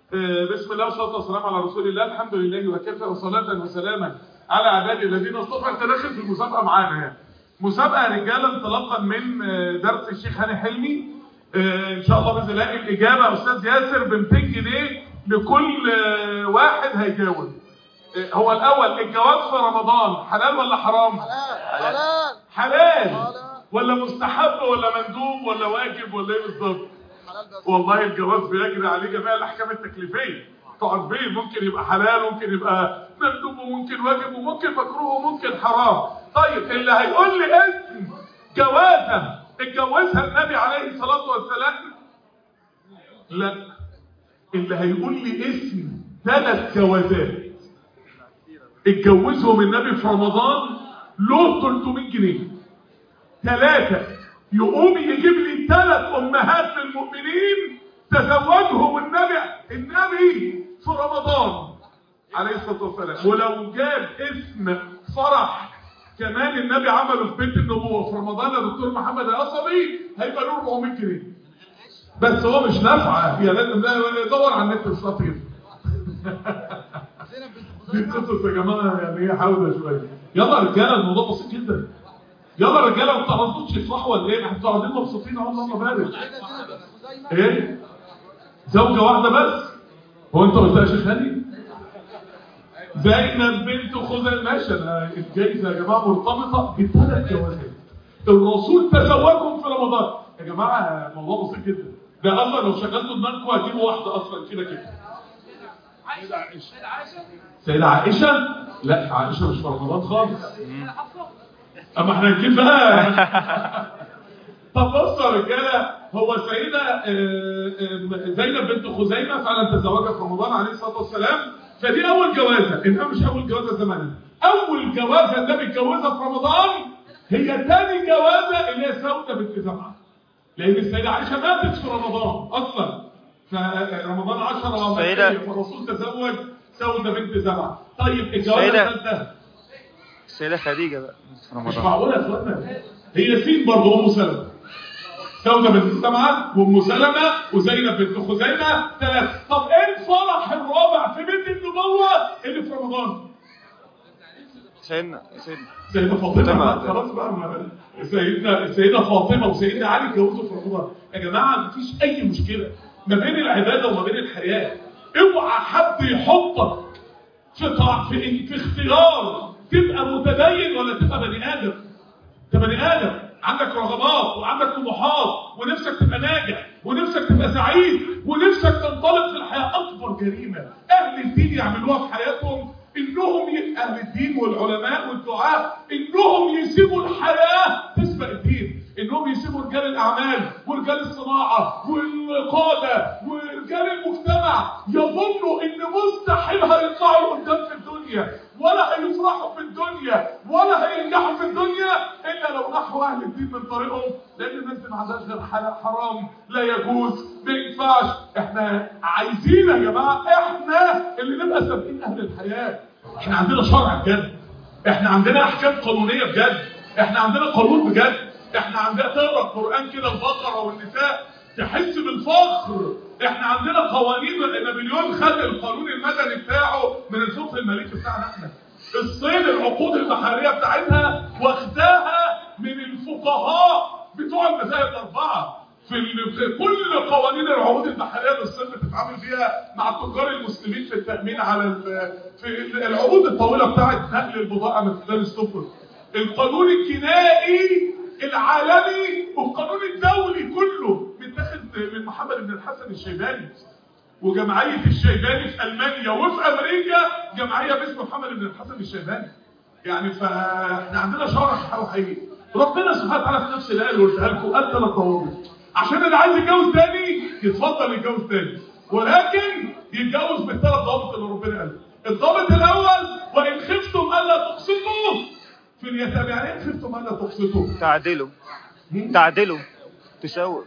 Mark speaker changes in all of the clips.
Speaker 1: آه، بسم الله والصلاه والسلام على رسول الله الحمد لله وكفى وصلاه وسلاما على عباده الذين اصطفى انت داخل في المسابقه معانا يعني مسابقه يا رجاله انطلاقا من آه، درس الشيخ هاني حلمي آه، ان شاء الله باذن الله الاجابه يا استاذ ياسر ب 200 جنيه لكل آه، واحد هيجاوب آه، هو الاول الجواز في رمضان حلال ولا حرام
Speaker 2: حلال
Speaker 1: حلال
Speaker 2: حلال.
Speaker 1: ولا مستحب ولا مندوب ولا واجب ولا ايه بالظبط
Speaker 2: حلال بس
Speaker 1: والله الجواز بيجري عليه جميع الاحكام التكليفيه تعرفين ممكن يبقى حلال وممكن يبقى مندوب وممكن واجب وممكن مكروه وممكن حرام طيب اللي هيقول لي اسم جوازه اتجوزها النبي عليه الصلاه والسلام لا اللي هيقول لي اسم ثلاث جوازات اتجوزهم النبي في رمضان له 300 جنيه ثلاثة يقوم يجيب لي ثلاث أمهات للمؤمنين تزوجهم النبي النبي في رمضان عليه الصلاة والسلام ولو جاب اسم فرح كمان النبي عمله في بيت النبوة في رمضان يا دكتور محمد القصبي هيبقى له 400 جنيه بس هو مش نافعة هي لازم لا- يدور على النت مش خطير
Speaker 2: زينب بنت
Speaker 1: دي
Speaker 2: خزيمة
Speaker 1: قصص يا جماعه يعني هي حاوده شويه يلا يا رجاله الموضوع بسيط جدا يلا يا رجاله ما بتعرفوش تفرحوا ولا ايه؟ احنا قاعدين مبسوطين اهو اللهم بارك
Speaker 2: سيدة زينب بنت خزيمة
Speaker 1: ايه؟ زوجه واحده بس؟ هو انت قلتها يا شيخ هاني؟ زينب بنت خزيمه ماشي انا الجايزه يا جماعه مرتبطه بثلاث جوازات الرسول تزوجهم في رمضان يا جماعه الموضوع بسيط جدا ده اصلا لو شغلتوا دماغكم هتجيبوا واحده اصلا كده كده سيدة عائشة لا عائشة مش في رمضان خالص اما احنا نجيب بقى طب بصوا يا رجاله هو سيدة آه، آه، زينب بنت خزيمة فعلا تزوجها في رمضان عليه الصلاة والسلام فدي أول جوازة إنها مش أول جوازة زمانا أول جوازة النبي اتجوزها في رمضان هي تاني جوازة اللي هي سودة بنت زمعة لأن السيدة عائشة ماتت في رمضان أصلا فرمضان 10
Speaker 3: السيدة-
Speaker 1: فالرسول تزوج سودة بنت زمعة طيب الجوازة
Speaker 3: السيدة-
Speaker 1: الثالثة
Speaker 3: السيدة خديجة بقى في
Speaker 1: مش
Speaker 3: رمضان
Speaker 1: معقولة يا اخوانا هي سين برضه ام سلمة سودة بنت سمعة وام سلمة وزينب بنت خزيمة ثلاثة طب ايه الفرح الرابع في بيت النبوة اللي في رمضان؟
Speaker 3: سيدنا سيدنا
Speaker 1: سيدة فاطمة
Speaker 3: فاطمة.
Speaker 1: خلاص بقى ما- سيدنا السيدة فاطمة وسيدنا علي اتجوزوا في رمضان يا جماعة مفيش أي مشكلة ما بين العبادة وما بين الحياة اوعى حد يحطك في طع- في في اختيار تبقى متدين ولا تبقى بني آدم انت بني ادم عندك رغبات وعندك طموحات ونفسك تبقى ناجح ونفسك تبقى سعيد ونفسك تنطلق في الحياه اكبر جريمه اهل الدين يعملوها في حياتهم انهم ي... اهل الدين والعلماء والدعاء انهم يسيبوا الحياه تسبق الدين انهم يسيبوا رجال الاعمال ورجال الصناعه والقاده ورجال المجتمع يظنوا ان مستحيل هيطلعوا قدام في الدنيا ولا هيفرحوا في الدنيا ولا هينجحوا في الدنيا الا لو نحوا اهل الدين من طريقهم لان الناس دي ما عندهاش غير حلال حرام لا يجوز ما ينفعش احنا عايزين يا جماعه احنا اللي نبقى سابقين اهل الحياه احنا عندنا شرع بجد احنا عندنا احكام قانونيه بجد احنا عندنا قانون بجد احنا عندنا تقرا القران كده البقره والنساء تحس بالفخر احنا عندنا قوانين نابليون خد القانون المدني بتاعه من الفقه المالكي بتاعنا احنا الصين العقود البحريه بتاعتها واخداها من الفقهاء بتوع المذاهب الاربعه في, ال- في كل قوانين العقود البحريه اللي الصين بتتعامل فيها مع التجار المسلمين في التامين على ال- في ال- العقود الطويله بتاعت نقل البضاعه من خلال السفن القانون الجنائي العالمي والقانون الدولي كله متاخد من محمد بن الحسن الشيباني وجمعية الشيباني في ألمانيا وفي أمريكا جمعية باسم محمد بن الحسن الشيباني يعني فاحنا عندنا شرع حقيقي ربنا سبحانه وتعالى في نفس الآية اللي قلتها لكم قال ثلاث ضوابط عشان اللي عايز يتجوز تاني يتفضل يتجوز تاني ولكن يتجوز بالثلاث ضوابط اللي ربنا قالها الضابط الأول وإن خفتم ألا تقسطوا في اليتامى يعني إيه خفتم ألا تقسطوا؟
Speaker 3: تعدلوا تعدلوا تساوي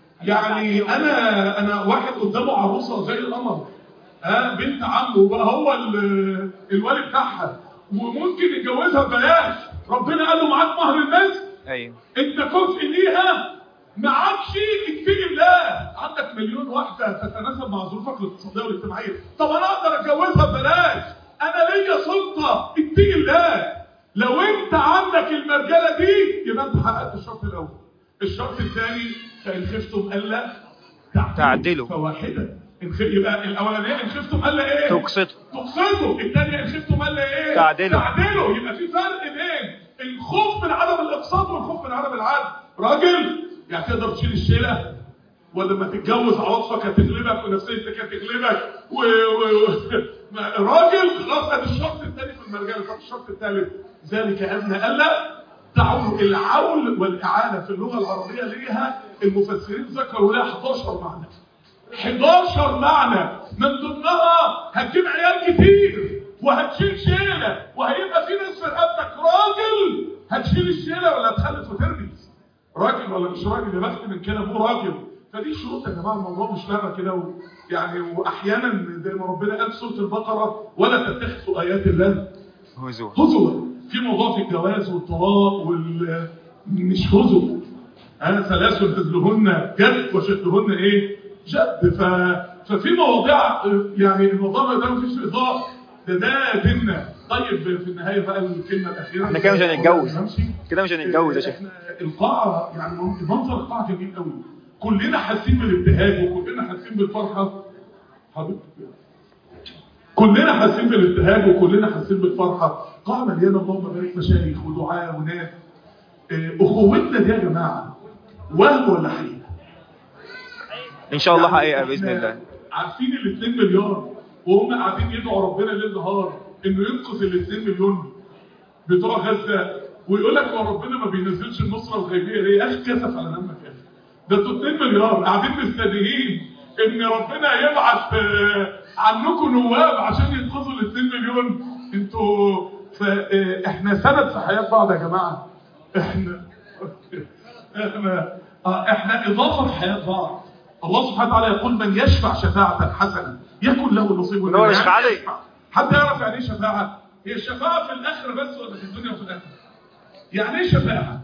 Speaker 1: يعني انا انا واحد قدامه عروسه زي القمر ها بنت عمه وبقى هو ال- الوالي بتاعها وممكن يتجوزها ببلاش ربنا قال له معاك مهر الناس
Speaker 3: ايوه
Speaker 1: انت كفء ليها معكش اتقي الله عندك مليون واحده تتناسب مع ظروفك الاقتصاديه والاجتماعيه طب انا اقدر اتجوزها ببلاش انا ليا سلطه اتقي الله لو انت عندك المرجله دي يبقى انت حققت الشرط الاول الشرط الثاني فان خفتم الا
Speaker 3: تعدلوا.
Speaker 1: فواحده إن خ- يبقى الاولانيه ان خفتم الا ايه
Speaker 3: تقسطوا
Speaker 1: تقسطوا الثانيه ان خفتم الا ايه
Speaker 3: تعدلوا.
Speaker 1: تعدلوا يبقى في فرق بين الخوف من عدم الاقساط والخوف من عدم العدل راجل يعني تقدر تشيل الشيله ولا لما تتجوز عواطفك هتغلبك ونفسيتك هتغلبك و... و... ما- راجل خلاص ادي الشرط الثاني في المرجله طب الشرط الثالث ذلك ادنى الا تعول العول والاعانه في اللغه العربيه ليها المفسرين ذكروا لها 11 معنى 11 معنى من ضمنها هتجيب عيال كتير وهتشيل شيله وهيبقى في ناس في رقبتك راجل هتشيل الشيله ولا هتخلف وترمي راجل ولا مش راجل يا بخت من كده ابوه راجل فدي شروط يا جماعه الموضوع مش لعبه كده و... يعني واحيانا زي ما ربنا قال في سوره البقره ولا تتخذوا ايات الله
Speaker 3: هزوا
Speaker 1: هزوا في موضوع في الجواز والطلاق وال مش هزوا انا ثلاث هزلهن جد وشدهن ايه جد ف... ففي مواضيع يعني الموضوع ده مفيش اضافه ده ده ديننا طيب في النهايه بقى الكلمه الاخيره
Speaker 3: احنا كده مش هنتجوز.
Speaker 1: نمشي.
Speaker 3: كده مش هنتجوز يا شيخ
Speaker 1: احنا القاعه يعني منظر القاعه جميل قوي كلنا حاسين بالابتهاج وكلنا حاسين بالفرحه حبيبي كلنا حاسين بالابتهاج وكلنا حاسين بالفرحه قاعه مليانه اللهم بارك مشايخ ودعاء وناس آه، اخوتنا دي يا جماعه وهم ولا حقيقه
Speaker 3: ان شاء الله
Speaker 1: يعني
Speaker 3: حقيقه
Speaker 1: إحنا
Speaker 3: باذن الله
Speaker 1: عارفين ال 2 مليار وهم قاعدين يدعوا ربنا ليل نهار انه ينقذ ال 2 مليون بتوع غزه ويقول لك هو ربنا ما بينزلش النصره الغيبيه ليه؟ يا اخي كسف على دمك يا اخي ده انتوا 2 مليار قاعدين مستنيين ان ربنا يبعت آه، عنكم نواب عشان ينقذوا ال 2 مليون انتوا ف- آه، احنا سند في حياه بعض يا جماعه احنا احنا آه، احنا اضافه في حياه بعض الله سبحانه وتعالى يقول من يشفع شفاعه حسنه يكن له نصيب
Speaker 3: إن هو
Speaker 1: منها.
Speaker 3: يشفع
Speaker 1: يعني
Speaker 3: لي.
Speaker 1: يشفع. حد يعرف يعني ايه شفاعه هي الشفاعه في الاخره بس ولا في الدنيا وفي الاخره يعني ايه شفاعه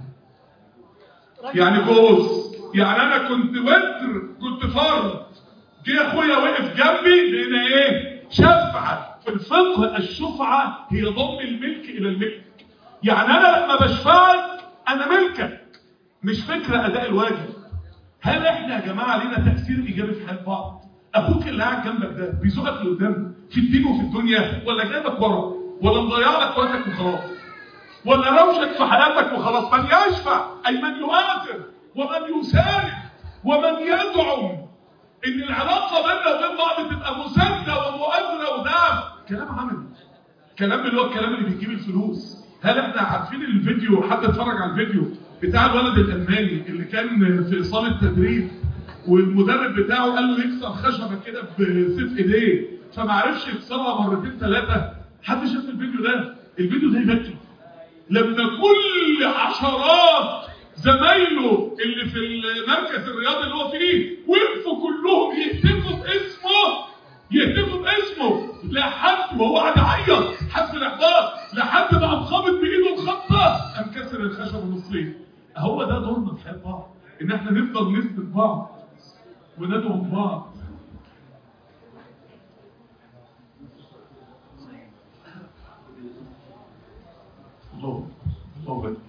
Speaker 1: يعني جوز يعني انا كنت وتر كنت فرد جه اخويا وقف جنبي بقينا ايه شفعه في الفقه الشفعه هي ضم الملك الى الملك يعني انا لما بشفعك انا ملكك مش فكره اداء الواجب هل احنا يا جماعه لينا تاثير ايجابي في حياه بعض ابوك اللي قاعد جنبك ده بيزوقك لقدام في الدين وفي الدنيا ولا جايبك ورا ولا مضيع لك وقتك وخلاص ولا روشك في حياتك وخلاص من يشفع اي من يؤثر ومن يساند ومن يدعم ان العلاقه بيننا وبين بعض تبقى مسانده ومؤازره ودعم كلام عملي كلام اللي هو الكلام اللي بيجيب الفلوس هل احنا عارفين الفيديو حد اتفرج على الفيديو بتاع الولد الالماني اللي كان في صاله تدريب والمدرب بتاعه قال له يكسر خشبه كده بسيف ايديه فما عرفش يكسرها مرتين ثلاثه حد شاف الفيديو ده الفيديو ده يبكي لما كل عشرات زمايله اللي في المركز الرياضي اللي هو فيه وقفوا كلهم يهتفوا باسمه يهتفوا باسمه لحد ما هو قاعد يعيط حس بالاحباط لحد ما قام خابط بايده الخبطه قام كسر الخشب نصين هو ده دورنا في حياه بعض ان احنا نفضل نسند بعض وندعم بعض الله الله بارك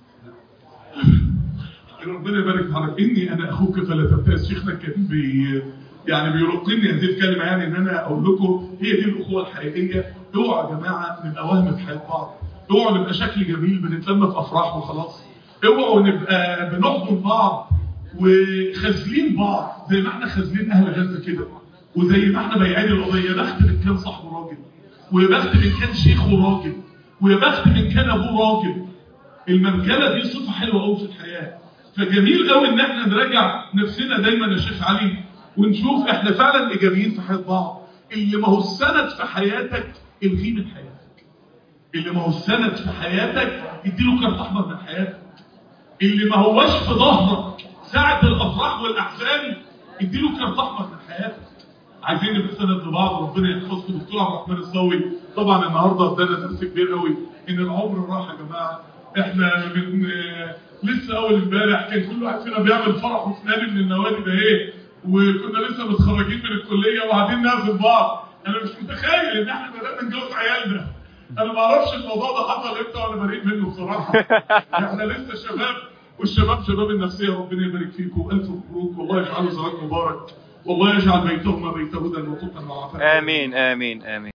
Speaker 1: ربنا يبارك في حضرتك اني انا اخوك فلا تبتئس شيخنا كان بي يعني بيرقني هذه الكلمه يعني ان انا اقول لكم هي دي الاخوه الحقيقيه اوعوا يا جماعه نبقى وهم في حياه بعض اوعوا نبقى شكل جميل بنتلم في افراح وخلاص اوعوا نبقى بنحضن بعض وخازلين بعض زي ما احنا خازلين اهل غزه كده وزي ما احنا بايعين القضيه يا بخت من كان صاحبه راجل ويا بخت من كان شيخه راجل ويا بخت من كان ابوه راجل المرجله دي صفه حلوه قوي في الحياه فجميل قوي ان احنا نراجع نفسنا دايما يا شيخ علي ونشوف احنا فعلا ايجابيين في حياه بعض اللي ما هو السند في حياتك الغيه من حياتك اللي ما هو السند في حياتك اديله كارت احمر من حياتك اللي ما هواش في ظهرك ساعة الافراح والاحزان اديله كارت احمر من حياتك عايزين نبقى سند لبعض ربنا يحفظكم دكتور عبد الرحمن الصاوي طبعا النهارده ادانا درس كبير قوي ان العمر راح يا جماعه احنا من لسه اول امبارح كان كل واحد فينا بيعمل فرحه في نادي من النوادي ده ايه وكنا لسه متخرجين من الكليه وقاعدين نعزم بعض انا مش متخيل ان احنا بدانا نجوز عيالنا انا ما اعرفش الموضوع ده حصل امتى وانا بريء منه بصراحه احنا لسه شباب والشباب شباب النفسيه ربنا يبارك فيكم الف مبروك والله يجعله زواج مبارك والله يجعل بيتهما بيت هدى وطوقا وعفاف
Speaker 3: امين امين امين